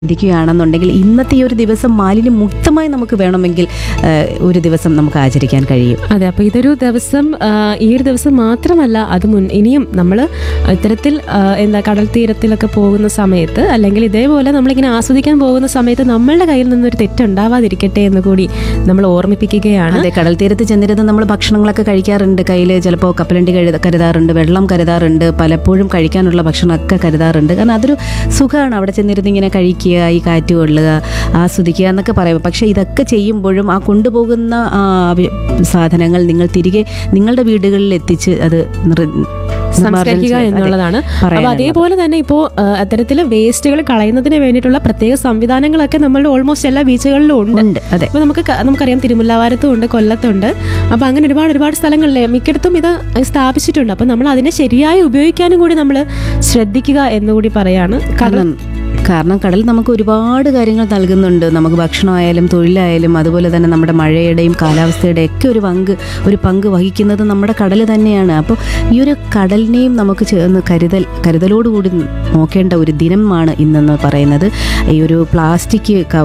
ചിന്തിക്കുകയാണെന്നുണ്ടെങ്കിൽ ഇന്നത്തെ ഈ ഒരു ദിവസം മാലിന്യം മുക്തമായി നമുക്ക് വേണമെങ്കിൽ ഏഹ്, ഒരു ദിവസം നമുക്ക് ആചരിക്കാൻ കഴിയും അതെ അപ്പോൾ ഇതൊരു ദിവസം ആ, ഈ ഒരു ദിവസം മാത്രമല്ല അത് മുൻ ഇനിയും നമ്മൾ ഇത്തരത്തിൽ ആ, എന്താ കടൽ തീരത്തിലൊക്കെ പോകുന്ന സമയത്ത് അല്ലെങ്കിൽ ഇതേപോലെ നമ്മളിങ്ങനെ ആസ്വദിക്കാൻ പോകുന്ന സമയത്ത് നമ്മളുടെ കയ്യിൽ നിന്നൊരു തെറ്റുണ്ടാവാതിരിക്കട്ടെ എന്ന് കൂടി നമ്മൾ ഓർമ്മിപ്പിക്കുകയാണ് അതെ കടൽ തീരത്ത് ചെന്നിരുന്ന് നമ്മൾ ഭക്ഷണങ്ങളൊക്കെ കഴിക്കാറുണ്ട് കയ്യിൽ ചിലപ്പോൾ കപ്പലണ്ടി കഴുത കരുതാറുണ്ട് വെള്ളം കരുതാറുണ്ട് പലപ്പോഴും കഴിക്കാനുള്ള ഭക്ഷണമൊക്കെ കരുതാറുണ്ട് കാരണം അതൊരു സുഖമാണ് അവിടെ ചെന്നിരുന്ന് ഇങ്ങനെ കഴിക്കുക ഈ കാറ്റ് കൊള്ളുക ആസ്വദിക്കുക എന്നൊക്കെ പറയും പക്ഷേ ഇതൊക്കെ ചെയ്യുമ്പോഴും ആ കൊണ്ടുപോകുന്ന ആ വി- സാധനങ്ങൾ നിങ്ങൾ തിരികെ നിങ്ങളുടെ വീടുകളിൽ എത്തിച്ച് അത് നിർ- സംസ്കരിക്കുക അതെ, എന്നുള്ളതാണ് അപ്പൊ പറയാനുള്ളത്. അതേപോലെ തന്നെ ഇപ്പോൾ അത്തരത്തിൽ വേസ്റ്റുകൾ കളയുന്നതിന് വേണ്ടിയിട്ടുള്ള പ്രത്യേക സംവിധാനങ്ങളൊക്കെ നമ്മളുടെ ഓൾമോസ്റ്റ് എല്ലാ ബീച്ചുകളിലും ഉണ്ട് ഉണ്ട് അതെ അപ്പോൾ നമുക്ക് ക- നമുക്കറിയാം തിരുമുല്ലാവാരത്തും ഉണ്ട് കൊല്ലത്തുണ്ട് അപ്പോൾ അങ്ങനെ ഒരുപാട് ഒരുപാട് സ്ഥലങ്ങളിൽ മിക്കയിടത്തും ഇത് സ്ഥാപിച്ചിട്ടുണ്ട് അപ്പോൾ നമ്മൾ അതിനെ ശരിയായി ഉപയോഗിക്കാനും കൂടി നമ്മൾ ശ്രദ്ധിക്കുക എന്നുകൂടി പറയാണ് കടൽ കാരണം കാരണം കടൽ നമുക്ക് ഒരുപാട് കാര്യങ്ങൾ നൽകുന്നുണ്ട് നമുക്ക് ഭക്ഷണമായാലും തൊഴിലായാലും അതുപോലെ തന്നെ നമ്മുടെ മഴയുടെയും കാലാവസ്ഥയുടെ ഒക്കെ ഒരു പങ്ക് ഒരു പങ്ക് വഹിക്കുന്നത് നമ്മുടെ കടൽ തന്നെയാണ് അപ്പോൾ ഈ ഒരു കടലിനെയും നമുക്ക് ചേർന്ന് കരുതൽ കരുതലോടുകൂടി നോക്കേണ്ട ഒരു ദിനമാണ് ഇന്നെന്ന് പറയുന്നത് ഈ ഒരു പ്ലാസ്റ്റിക് കവ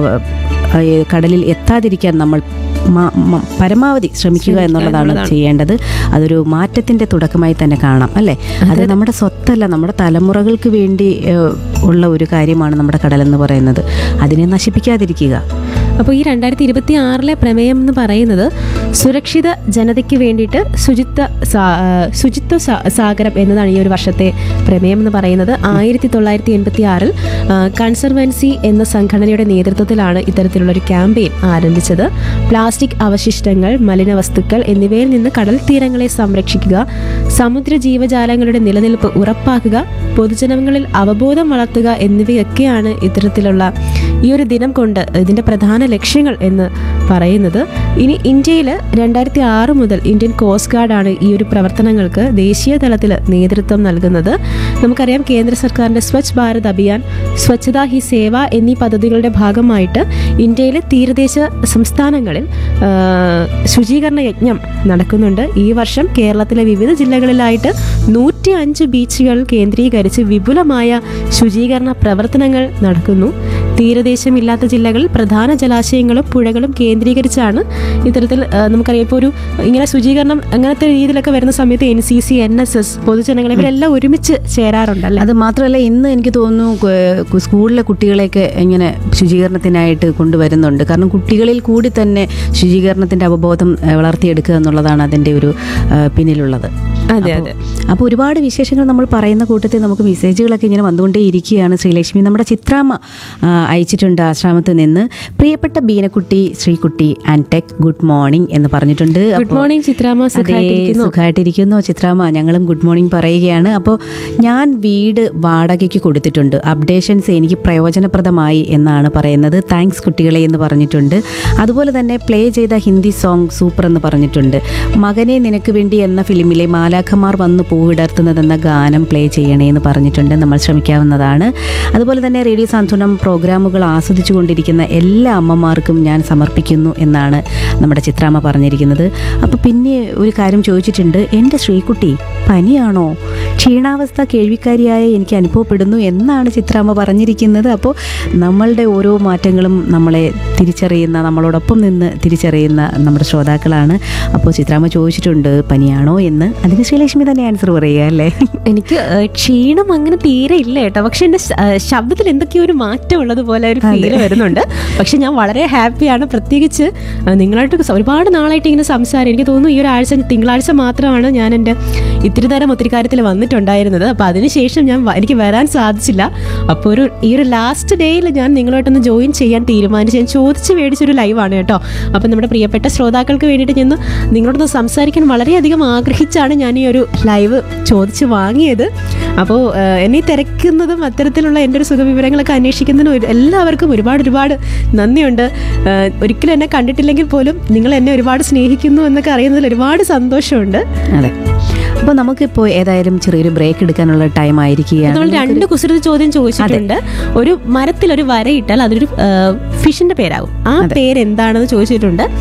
ഈ കടലിൽ എത്താതിരിക്കാൻ നമ്മൾ മ- മ- പരമാവധി ശ്രമിക്കുക എന്നുള്ളതാണ് ചെയ്യേണ്ടത് അതൊരു മാറ്റത്തിന്റെ തുടക്കമായി തന്നെ കാണാം അല്ലേ അത് നമ്മുടെ സ്വത്തല്ല നമ്മുടെ തലമുറകൾക്ക് വേണ്ടി ഏഹ്, ഉള്ള ഒരു കാര്യമാണ് നമ്മുടെ കടലെന്ന് പറയുന്നത് അതിനെ നശിപ്പിക്കാതിരിക്കുക അപ്പോൾ ഈ രണ്ടായിരത്തി ഇരുപത്തി ആറിലെ പ്രമേയം എന്ന് പറയുന്നത് സുരക്ഷിത ജനതയ്ക്ക് വേണ്ടിയിട്ട് ശുചിത്വ സാ- ആ, ശുചിത്വ സാ- സാഗരം എന്നതാണ് ഈ ഒരു വർഷത്തെ പ്രമേയം എന്ന് പറയുന്നത് ആയിരത്തി തൊള്ളായിരത്തി എൺപത്തി ആറിൽ കൺസർവൻസി എന്ന സംഘടനയുടെ നേതൃത്വത്തിലാണ് ഇത്തരത്തിലുള്ള ഒരു ക്യാമ്പയിൻ ആരംഭിച്ചത് പ്ലാസ്റ്റിക് അവശിഷ്ടങ്ങൾ മലിനവസ്തുക്കൾ എന്നിവയിൽ നിന്ന് കടൽ തീരങ്ങളെ സംരക്ഷിക്കുക സമുദ്ര ജീവജാലങ്ങളുടെ നിലനിൽപ്പ് ഉറപ്പാക്കുക പൊതുജനങ്ങളിൽ അവബോധം വളർത്തുക എന്നിവയൊക്കെയാണ് ഇത്തരത്തിലുള്ള ഈ ഒരു ദിനം കൊണ്ട് ഇതിൻ്റെ പ്രധാന ലക്ഷ്യങ്ങൾ എന്ന് പറയുന്നത് ഇനി ഇന്ത്യയിൽ രണ്ടായിരത്തി ആറ് മുതൽ ഇന്ത്യൻ കോസ്റ്റ് ഗാർഡാണ് ഈ ഒരു പ്രവർത്തനങ്ങൾക്ക് ദേശീയ തലത്തിൽ നേതൃത്വം നൽകുന്നത് നമുക്കറിയാം കേന്ദ്ര സർക്കാരിൻ്റെ സ്വച്ഛ് ഭാരത് അഭിയാൻ സ്വച്ഛതാ ഹി സേവ എന്നീ പദ്ധതികളുടെ ഭാഗമായിട്ട് ഇന്ത്യയിലെ തീരദേശ സംസ്ഥാനങ്ങളിൽ ആ, ശുചീകരണ യജ്ഞം നടക്കുന്നുണ്ട് ഈ വർഷം കേരളത്തിലെ വിവിധ ജില്ലകളിലായിട്ട് നൂറ്റി അഞ്ച് ബീച്ചുകൾ കേന്ദ്രീകരിച്ച് വിപുലമായ ശുചീകരണ പ്രവർത്തനങ്ങൾ നടക്കുന്നു തീരദേശമില്ലാത്ത ജില്ലകളിൽ പ്രധാന ജലാശയങ്ങളും പുഴകളും കേന്ദ്രീകരിച്ചാണ് ഇത്തരത്തിൽ ആ, നമുക്കറിയാം ഇപ്പോൾ ഒരു ഇങ്ങനെ ശുചീകരണം അങ്ങനത്തെ രീതിയിലൊക്കെ വരുന്ന സമയത്ത് N C C N S S പൊതുജനങ്ങൾ ഇവരെല്ലാം ഒരുമിച്ച് ചേരാറുണ്ടല്ലേ അത് മാത്രമല്ല ഇന്ന് എനിക്ക് തോന്നുന്നു കു- സ്കൂളിലെ കുട്ടികളെയൊക്കെ ഇങ്ങനെ ശുചീകരണത്തിനായിട്ട് കൊണ്ടുവരുന്നുണ്ട് കാരണം കുട്ടികളിൽ കൂടി തന്നെ ശുചീകരണത്തിന്റെ അവബോധം ഏഹ്, വളർത്തിയെടുക്കുക എന്നുള്ളതാണ് അതിന്റെ ഒരു ഏഹ്, പിന്നിലുള്ളത് അതെ അതെ അപ്പോൾ ഒരുപാട് വിശേഷങ്ങൾ നമ്മൾ പറയുന്ന കൂട്ടത്തിൽ നമുക്ക് മെസ്സേജുകളൊക്കെ ഇങ്ങനെ വന്നുകൊണ്ടേ ഇരിക്കുകയാണ് ശ്രീലക്ഷ്മി നമ്മുടെ ചിത്രാമ്മ ആ, അയച്ചിട്ടുണ്ട് ആശ്രാമത്തിൽ നിന്ന് പ്രിയപ്പെട്ട ബീനക്കുട്ടി ശ്രീകുട്ടി ആൻഡ് ടെക് ഗുഡ് മോർണിംഗ് എന്ന് പറഞ്ഞിട്ടുണ്ട് ഗുഡ് അപ്പോൾ- മോർണിംഗ് ചിത്രാമ അതെ, സുഖമായിട്ടിരിക്കുന്നു സുഖമായിട്ടിരിക്കുന്നു ചിത്രാമ്മ ഞങ്ങളും ഗുഡ് മോർണിംഗ് പറയുകയാണ് അപ്പോൾ ഞാൻ വീട് വാടകയ്ക്ക് കൊടുത്തിട്ടുണ്ട് അപ്ഡേഷൻസ് എനിക്ക് പ്രയോജനപ്രദമായി എന്നാണ് പറയുന്നത് താങ്ക്സ് കുട്ടികളെ എന്ന് പറഞ്ഞിട്ടുണ്ട് അതുപോലെ തന്നെ പ്ലേ ചെയ്ത ഹിന്ദി സോങ് സൂപ്പർ എന്ന് പറഞ്ഞിട്ടുണ്ട് മകനെ നിനക്ക് വേണ്ടി എന്ന ഫിലിമിലെ മാലാഖമാർ വന്ന് പൂവിടർത്തുന്നതെന്ന ഗാനം പ്ലേ ചെയ്യണേ എന്ന് പറഞ്ഞിട്ടുണ്ട് നമ്മൾ ശ്രമിക്കാവുന്നതാണ് അതുപോലെ തന്നെ റേഡിയോ സാന്ത്വനം പ്രോഗ്രാമുകൾ ആസ്വദിച്ചു കൊണ്ടിരിക്കുന്ന എല്ലാ അമ്മമാർക്കും ഞാൻ സമർപ്പിക്കുന്നു എന്നാണ് നമ്മുടെ ചിത്രാമ്മ പറഞ്ഞിരിക്കുന്നത് അപ്പോൾ പിന്നെ ഒരു കാര്യം ചോദിച്ചിട്ടുണ്ട് എൻ്റെ ശ്രീകുട്ടി പനിയാണോ ക്ഷീണാവസ്ഥ കേൾവിക്കാരിയായ എനിക്ക് അനുഭവപ്പെടുന്നു എന്നാണ് ചിത്രാമ്മ പറഞ്ഞിരിക്കുന്നത് അപ്പോൾ നമ്മളുടെ ഓരോ മാറ്റങ്ങളും നമ്മളെ തിരിച്ചറിയുന്ന നമ്മളോടൊപ്പം നിന്ന് തിരിച്ചറിയുന്ന നമ്മുടെ ശ്രോതാക്കളാണ് അപ്പോൾ ചിത്രാമ്മ ചോദിച്ചിട്ടുണ്ട് പനിയാണോ എന്ന് അതിന് ശ്രീലക്ഷ്മി തന്നെ ആൻസർ പറയുക അല്ലേ എനിക്ക് ഏഹ്, ക്ഷീണം അങ്ങനെ തീരെ ഇല്ല കേട്ടോ പക്ഷെ എൻ്റെ ശ- ഏഹ്, ശബ്ദത്തിൽ എന്തൊക്കെയോ ഒരു മാറ്റം ഉള്ളതുപോലെ ഒരു ഫീൽ വരുന്നുണ്ട് പക്ഷെ ഞാൻ വളരെ ഹാപ്പിയാണ് പ്രത്യേകിച്ച് ഏഹ്, നിങ്ങളായിട്ട് സ- ഒരുപാട് നാളായിട്ട് ഇങ്ങനെ സംസാരം എനിക്ക് തോന്നുന്നു ഈ ഒരു ആഴ്ച തിങ്കളാഴ്ച മാത്രമാണ് ഞാൻ എൻ്റെ ഇത്തിരി നേരം ഒത്തിരി കാര്യത്തിൽ വന്നിട്ടുണ്ടായിരുന്നത് അപ്പോൾ അതിനുശേഷം ഞാൻ വ- എനിക്ക് വരാൻ സാധിച്ചില്ല അപ്പോൾ ഒരു ഈ ഒരു ലാസ്റ്റ് ഡേയിൽ ഞാൻ നിങ്ങളുമായിട്ടൊന്ന് ജോയിൻ ചെയ്യാൻ തീരുമാനിച്ച് ഞാൻ ചോദിച്ച് മേടിച്ചൊരു ലൈവാണ് കേട്ടോ അപ്പോൾ നമ്മുടെ പ്രിയപ്പെട്ട ശ്രോതാക്കൾക്ക് വേണ്ടിയിട്ട് ഞാൻ നിങ്ങളോടൊന്ന് സംസാരിക്കാൻ വളരെയധികം ആഗ്രഹിച്ചാണ് ഞാൻ ഈ ഒരു ലൈവ് ചോദിച്ച് വാങ്ങിയത് അപ്പോൾ ഏഹ്, എന്നെ തിരക്കുന്നതും അത്തരത്തിലുള്ള എൻ്റെ ഒരു സുഖവിവരങ്ങളൊക്കെ അന്വേഷിക്കുന്നതിനും ഒരു- എല്ലാവർക്കും ഒരുപാട് ഒരുപാട് നന്ദിയുണ്ട് ഏഹ്, ഒരിക്കലും എന്നെ കണ്ടിട്ടില്ലെങ്കിൽ പോലും നിങ്ങൾ എന്നെ ഒരുപാട് സ്നേഹിക്കുന്നു എന്നൊക്കെ അറിയുന്നതിൽ ഒരുപാട് സന്തോഷമുണ്ട് അതെ അപ്പോൾ നമുക്കിപ്പോൾ ഏതായാലും ചെറിയൊരു ബ്രേക്ക് എടുക്കാനുള്ള ടൈം ആയിരിക്കുകയാണ് നമ്മൾ രണ്ട് കുസൃതി ചോദ്യം ചോദിച്ചിട്ടുണ്ട് ഒരു മരത്തിൽ ഒരു വരയിട്ടാൽ അതൊരു ഫിഷിന്റെ പേരാകും ആ പേര് എന്താണെന്ന് ചോദിച്ചിട്ടുണ്ട്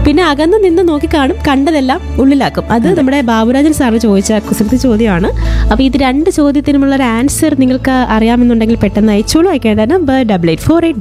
പിന്നെ അകന്ന് നിന്ന് നോക്കി കാണും കണ്ടതെല്ലാം ഉള്ളിലാക്കും അത് നമ്മുടെ ബാബുരാജൻ സാറ് ചോദിച്ച കുസൃതി ചോദ്യമാണ് അപ്പോൾ ഇത് രണ്ട് ചോദ്യത്തിനുമുള്ള ഒരു ആൻസർ നിങ്ങൾക്ക് അറിയാമെന്നുണ്ടെങ്കിൽ പെട്ടെന്ന് അയച്ചോളൂ അയക്കേണ്ട number double eight four eight